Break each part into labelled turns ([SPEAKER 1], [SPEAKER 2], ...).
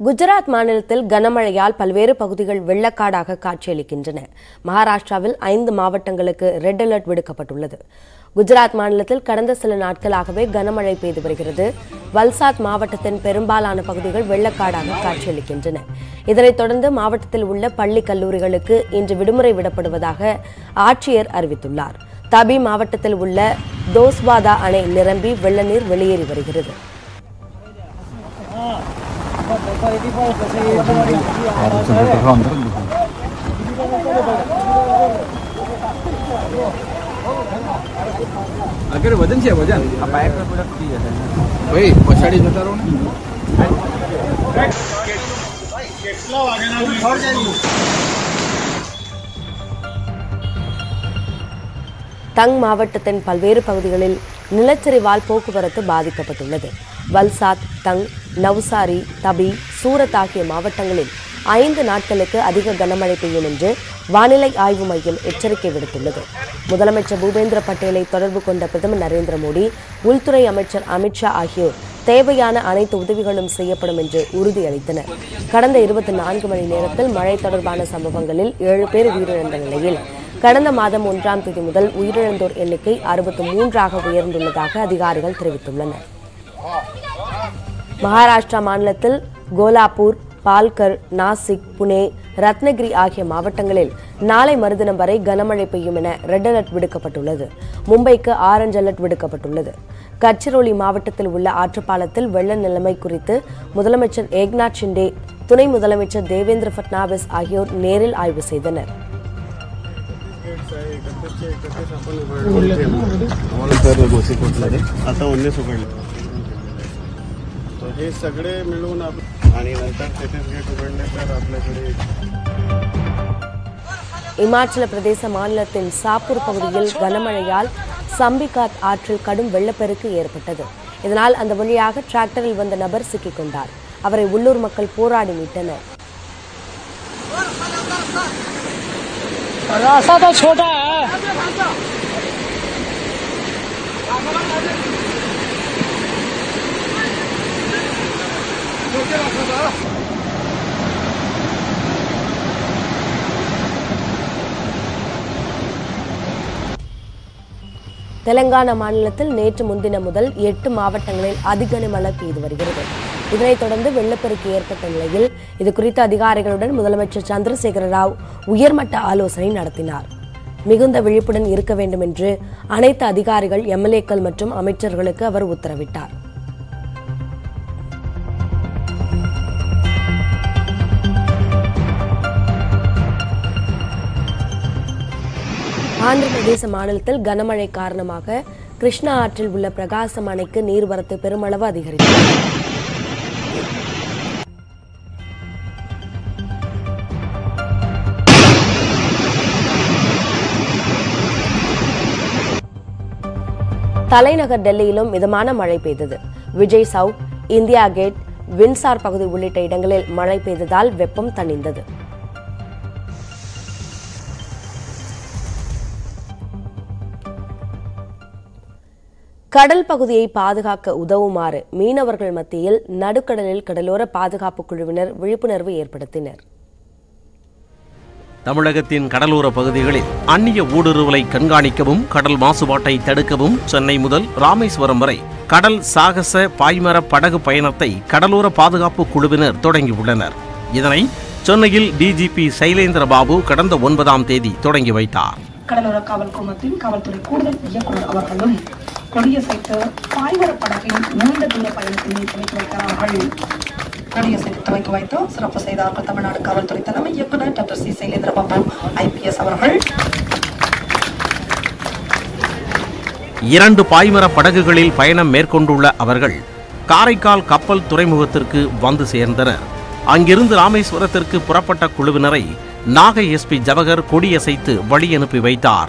[SPEAKER 1] குஜராத் மாநிலத்தில் கனமழையால் பல்வேறு பகுதிகள் வெள்ளக்காடாக காட்சியளிக்கின்றன மகாராஷ்டிராவில் ஐந்து மாவட்டங்களுக்கு ரெட் அலர்ட் விடுக்கப்பட்டுள்ளது குஜராத் மாநிலத்தில் கடந்த சில நாட்களாகவே கனமழை பெய்து வருகிறது வல்சாத் மாவட்டத்தின் பெரும்பாலான பகுதிகள் வெள்ளக்காடாக காட்சியளிக்கின்றன இதனைத் தொடர்ந்து மாவட்டத்தில் உள்ள பள்ளி கல்லூரிகளுக்கு இன்று விடுமுறை விடப்படுவதாக ஆட்சியர் அறிவித்துள்ளார் தபி மாவட்டத்தில் உள்ள தோஸ்வாதா அணை நிரம்பி வெள்ள நீர் வெளியேறி வருகிறது
[SPEAKER 2] अगर वजन છે વજન આ પાઇપ ભાઈ પછાડી જતા રહો ને
[SPEAKER 1] தங் மாவட்டத்தின் பல்வேறு பகுதிகளில் நிலச்சரிவால் போக்குவரத்து பாதிக்கப்பட்டுள்ளது வல்சாத் தங் நவ்சாரி தபி சூரத் ஆகிய மாவட்டங்களில் ஐந்து நாட்களுக்கு அதிக கனமழை பெய்யும் என்று வானிலை ஆய்வு மையம் எச்சரிக்கை விடுத்துள்ளது முதலமைச்சர் பூபேந்திர பட்டேலை தொடர்பு கொண்ட பிரதமர் நரேந்திர மோடி உள்துறை அமைச்சர் அமித்ஷா ஆகியோர் தேவையான அனைத்து உதவிகளும் செய்யப்படும் என்று உறுதியளித்தனர் கடந்த இருபத்தி நான்கு மணி நேரத்தில் மழை தொடர்பான சம்பவங்களில் ஏழு பேர் உயிரிழந்த நிலையில் கடந்த மாதம் ஒன்றாம் தேதி முதல் உயிரிழந்தோர் எண்ணிக்கை அறுபத்து மூன்றாக உயர்ந்துள்ளதாக அதிகாரிகள் தெரிவித்துள்ளனர் மகாராஷ்டிரா மாநிலத்தில் கோலாப்பூர் பால்கர் நாசிக் புனே ரத்னகிரி ஆகிய மாவட்டங்களில் நாளை மறுதினம் வரை கனமழை பெய்யும் என ரெட் அலர்ட் விடுக்கப்பட்டுள்ளது மும்பைக்கு ஆரஞ்ச் அலர்ட் விடுக்கப்பட்டுள்ளது கட்சிரோலி மாவட்டத்தில் உள்ள ஆற்றுப்பாலத்தில் வெள்ள நிலைமை குறித்து முதலமைச்சர் ஏக்நாத் ஷிண்டே துணை முதலமைச்சர் தேவேந்திர பட்னாவிஸ் ஆகியோர் நேரில் ஆய்வு செய்தனர்
[SPEAKER 3] आता उन्नीस उघडले तर हे सगळे मिळून आप- आणि नंतर तेथेच गेट उघडले तर आपल्याकडे
[SPEAKER 1] இமாச்சல பிரதேச மாநிலத்தின் சாப்பூர் பகுதியில் கனமழையால் சம்பிகாத் ஆற்றில் கடும் வெள்ளப்பெருக்கு ஏற்பட்டது இதனால் அந்த வழியாக டிராக்டரில் வந்த நபர் சிக்கிக் கொண்டார் அவரை உள்ளூர் மக்கள் போராடி மீட்டனர்
[SPEAKER 4] रास्ता तो छोटा है
[SPEAKER 1] தெலங்கானா மாநிலத்தில் நேற்று முன்தினம் முதல் எட்டு மாவட்டங்களில் அதிக மழை பெய்து வருகிறது இதனைத் தொடர்ந்து வெள்ளப்பெருக்கு ஏற்பட்ட நிலையில் இது குறித்து அதிகாரிகளுடன் முதலமைச்சர் சந்திரசேகர ராவ் உயர்மட்ட ஆலோசனை நடத்தினார் மிகுந்த விழிப்புடன் இருக்க வேண்டும் என்று அனைத்து அதிகாரிகள் எம்எல்ஏக்கள் மற்றும் அமைச்சர்களுக்கு அவர் உத்தரவிட்டார் ஆந்திர பிரதேச மாநிலத்தில் கனமழை காரணமாக கிருஷ்ணா ஆற்றில் உள்ள பிரகாசம் அணைக்கு நீர்வரத்து பெருமளவு அதிகரித்தது தலைநகர் டெல்லியிலும் மிதமான மழை பெய்தது Vijay Chowk India Gate Windsor பகுதி உள்ளிட்ட இடங்களில் மழை பெய்ததால் வெப்பம் தணிந்தது கடல் பகுதியை பாதுகாக்க உதவுமாறு மீனவர்கள் மத்தியில் நடுக்கடலில் கடலோர பாதுகாப்பு குழுவினர் விழிப்புணர்வு ஏற்படுத்தினர்
[SPEAKER 5] தமிழகத்தின் கடலோர பகுதிகளில் அந்நிய ஊடுருவலை கண்காணிக்கவும் கடல் மாசுபாட்டை தடுக்கவும் சென்னை முதல் ராமேஸ்வரம் வரை கடல் சாகச பாய்மர படகு பயணத்தை கடலோர பாதுகாப்பு குழுவினர் தொடங்கியுள்ளனர் இதனை சென்னையில் டிஜிபி சைலேந்திர பாபு கடந்த ஒன்பதாம் தேதி தொடங்கி வைத்தார்
[SPEAKER 6] கடலோர காவல் குழுமத்தின் காவல்துறை கூடுதல் இயக்குநர் அவர்களும் கொடியசைத்து பாய்வர படகின் நீண்ட தூர பயணத்தினை துவக்கி வைக்கிறார்கள் கொடியசைத்து துவக்கி வைத்து சிறப்பு செய்தார்கள் தமிழ்நாடு காவல்துறை தலைமை இயக்குநர் doctor C Sylendra Babu IPS அவர்கள்
[SPEAKER 5] இரண்டு பாய்மர படகுகளில் பயணம் மேற்கொண்டுள்ள அவர்கள் காரைக்கால் கப்பல் துறைமுகத்திற்கு வந்து சேர்ந்தனர் அங்கிருந்து ராமேஸ்வரத்திற்கு புறப்பட்ட குழுவினரை நாகை எஸ்பி ஜவஹர் கொடியசைத்து வழி அனுப்பி வைத்தார்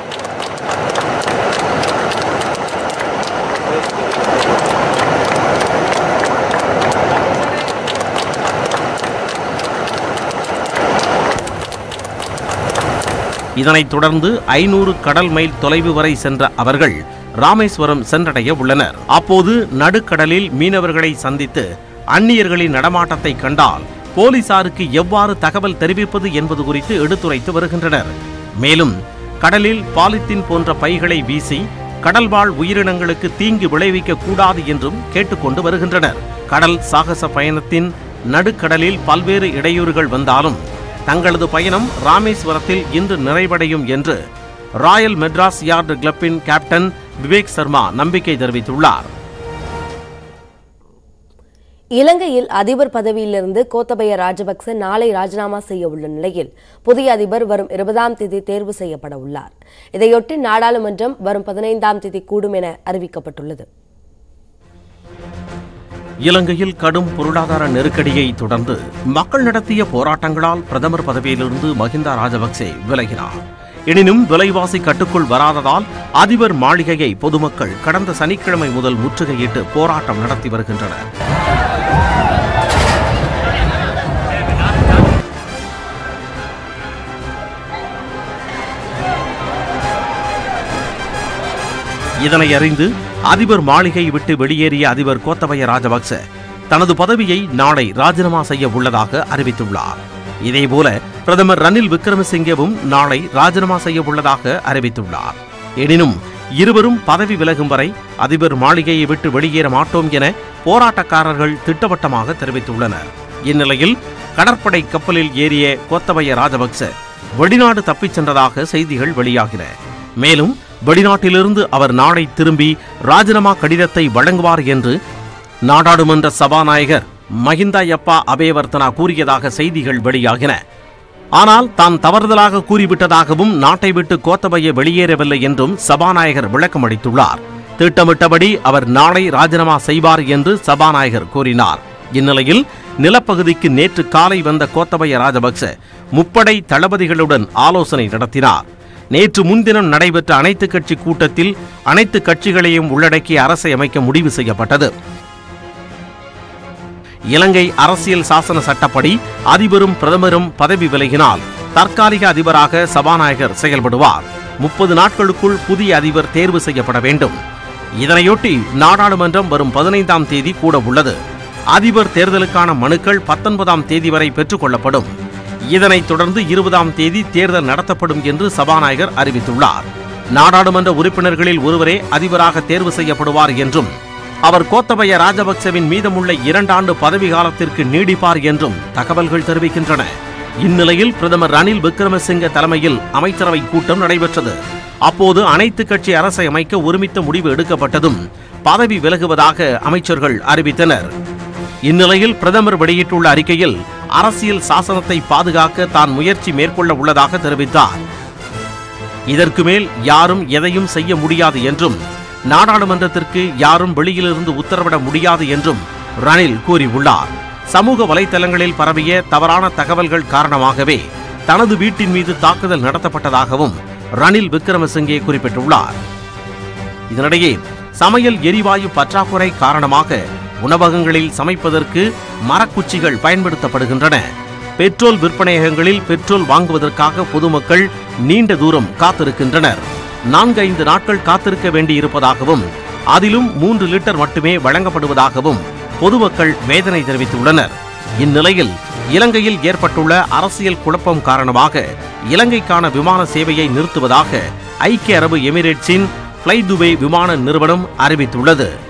[SPEAKER 5] இதனைத் தொடர்ந்து ஐநூறு கடல் மைல் தொலைவு வரை சென்ற அவர்கள் ராமேஸ்வரம் சென்றடைய உள்ளனர் அப்போது நடுக்கடலில் மீனவர்களை சந்தித்து அந்நியர்களின் நடமாட்டத்தை கண்டால் போலீசாருக்கு எவ்வாறு தகவல் தெரிவிப்பது என்பது குறித்து எடுத்துரைத்து வருகின்றனர் மேலும் கடலில் பாலித்தீன் போன்ற பைகளை வீசி கடல்வாழ் உயிரினங்களுக்கு தீங்கு விளைவிக்க கூடாது என்றும் கேட்டுக்கொண்டு வருகின்றனர் கடல் சாகச பயணத்தின் நடுக்கடலில் பல்வேறு இடையூறுகள் வந்தாலும் தங்களது பயணம் ராமேஸ்வரத்தில் இன்று நிறைவடையும் என்று ராயல் மெட்ராஸ் யார்டு கிளப்பின் கேப்டன் விவேக் சர்மா நம்பிக்கை தெரிவித்துள்ளார்
[SPEAKER 1] இலங்கையில் அதிபர் பதவியிலிருந்து கோத்தபய ராஜபக்ச நாளை ராஜினாமா செய்ய உள்ள நிலையில் புதிய அதிபர் வரும் இருபதாம் தேதி தேர்வு செய்யப்பட உள்ளார் இதையொட்டி நாடாளுமன்றம் வரும் பதினைந்தாம் தேதி கூடும் என அறிவிக்கப்பட்டுள்ளது
[SPEAKER 5] இலங்கையில் கடும் பொருளாதார நெருக்கடியை தொடர்ந்து மக்கள் நடத்திய போராட்டங்களால் பிரதமர் பதவியிலிருந்து மஹிந்தா ராஜபக்சே விலகினார் எனினும் விலைவாசி கட்டுக்குள் வராததால் அதிபர் மாளிகையை பொதுமக்கள் கடந்த சனிக்கிழமை முதல் முற்றுகையிட்டு போராட்டம் நடத்தி வருகின்றனர் இதனை அறிந்து அதிபர் மாளிகையை விட்டு வெளியேறிய அதிபர் கோத்தபய ராஜபக்ச தனது பதவியை நாளை ராஜினாமா செய்ய உள்ளதாக அறிவித்துள்ளார் இதேபோல பிரதமர் ரணில் விக்ரமசிங்கேவும் நாளை ராஜினாமா செய்ய உள்ளதாக அறிவித்துள்ளார் எனினும் இருவரும் பதவி விலகும் வரை அதிபர் மாளிகையை விட்டு வெளியேற மாட்டோம் என போராட்டக்காரர்கள் திட்டவட்டமாக தெரிவித்துள்ளனர் இந்நிலையில் கடற்படை கப்பலில் ஏறிய கோத்தபய ராஜபக்ச வெளிநாடு தப்பிச் சென்றதாக செய்திகள் வெளியாகின மேலும் வெளிநாட்டிலிருந்து அவர் நாளை திரும்பி ராஜினாமா கடிதத்தை வழங்குவார் என்று நாடாளுமன்ற சபாநாயகர் மஹிந்தா யப்பா அபேவர்த்தனா கூறியதாக செய்திகள் வெளியாகின ஆனால் தான் தவறுதலாக கூறிவிட்டதாகவும் நாட்டை விட்டு கோத்தபய வெளியேறவில்லை என்றும் சபாநாயகர் விளக்கம் அளித்துள்ளார் திட்டமிட்டபடி அவர் நாளை ராஜினாமா செய்வார் என்று சபாநாயகர் கூறினார் இந்நிலையில் நிலப்பகுதிக்கு நேற்று காலை வந்த கோத்தபய ராஜபக்ச முப்படை தளபதிகளுடன் ஆலோசனை நடத்தினார் நேற்று முன்தினம் நடைபெற்ற அனைத்துக் கட்சி கூட்டத்தில் அனைத்து கட்சிகளையும் உள்ளடக்கிய அரசை அமைக்க முடிவு செய்யப்பட்டது இலங்கை அரசியல் சாசன சட்டப்படி அதிபரும் பிரதமரும் பதவி விலகினால் தற்காலிக அதிபராக சபாநாயகர் செயல்படுவார் முப்பது நாட்களுக்குள் புதிய அதிபர் தேர்வு செய்யப்பட வேண்டும் இதனையொட்டி நாடாளுமன்றம் வரும் பதினைந்தாம் தேதி கூட உள்ளது அதிபர் தேர்தலுக்கான மனுக்கள் பத்தொன்பதாம் தேதி வரை பெற்றுக் கொள்ளப்படும் இதனைத் தொடர்ந்து இருபதாம் தேதி தேர்தல் நடத்தப்படும் என்று சபாநாயகர் அறிவித்துள்ளார் நாடாளுமன்ற உறுப்பினர்களில் ஒருவரே அதிபராக தேர்வு செய்யப்படுவார் என்றும் அவர் கோத்தபய ராஜபக்சவின் மீதமுள்ள இரண்டாண்டு பதவி காலத்திற்கு நீடிப்பார் என்றும் தகவல்கள் தெரிவிக்கின்றன இந்நிலையில் பிரதமர் ரணில் விக்ரமசிங்க தலைமையில் அமைச்சரவை கூட்டம் நடைபெற்றது அப்போது அனைத்து கட்சி அரசை அமைக்க ஒருமித்த முடிவு எடுக்கப்பட்டதும் பதவி விலகுவதாக அமைச்சர்கள் அறிவித்தனர் இந்நிலையில் பிரதமர் வெளியிட்டுள்ள அறிக்கையில் அரசியல் சாசனத்தை பாதுகாக்க தான் முயற்சி மேற்கொள்ள உள்ளதாக தெரிவித்தார் இதற்கு மேல் யாரும் எதையும் செய்ய முடியாது என்றும் நாடாளுமன்றத்திற்கு யாரும் வெளியிலிருந்து உத்தரவிட முடியாது என்றும் ரணில் கூறியுள்ளார் சமூக வலைத்தளங்களில் பரவிய தவறான தகவல்கள் காரணமாகவே தனது வீட்டின் மீது தாக்குதல் நடத்தப்பட்டதாகவும் ரணில் விக்ரமசிங்கே குறிப்பிட்டுள்ளார் இதனிடையே சமையல் எரிவாயு பற்றாக்குறை காரணமாக உணவகங்களில் சமைப்பதற்கு மரக்குச்சிகள் பயன்படுத்தப்படுகின்றன பெட்ரோல் விற்பனையகங்களில் பெட்ரோல் வாங்குவதற்காக பொதுமக்கள் நீண்ட தூரம் காத்திருக்கின்றனர் நான்கு ஐந்து நாட்கள் காத்திருக்க வேண்டியிருப்பதாகவும் அதிலும் மூன்று லிட்டர் மட்டுமே வழங்கப்படுவதாகவும் பொதுமக்கள் வேதனை தெரிவித்துள்ளனர் இந்நிலையில் இலங்கையில் ஏற்பட்டுள்ள அரசியல் குழப்பம் காரணமாக இலங்கைக்கான விமான சேவையை நிறுத்துவதாக ஐக்கிய அரபு எமிரேட்ஸின் ஃப்ளை துபே விமான நிறுவனம் அறிவித்துள்ளது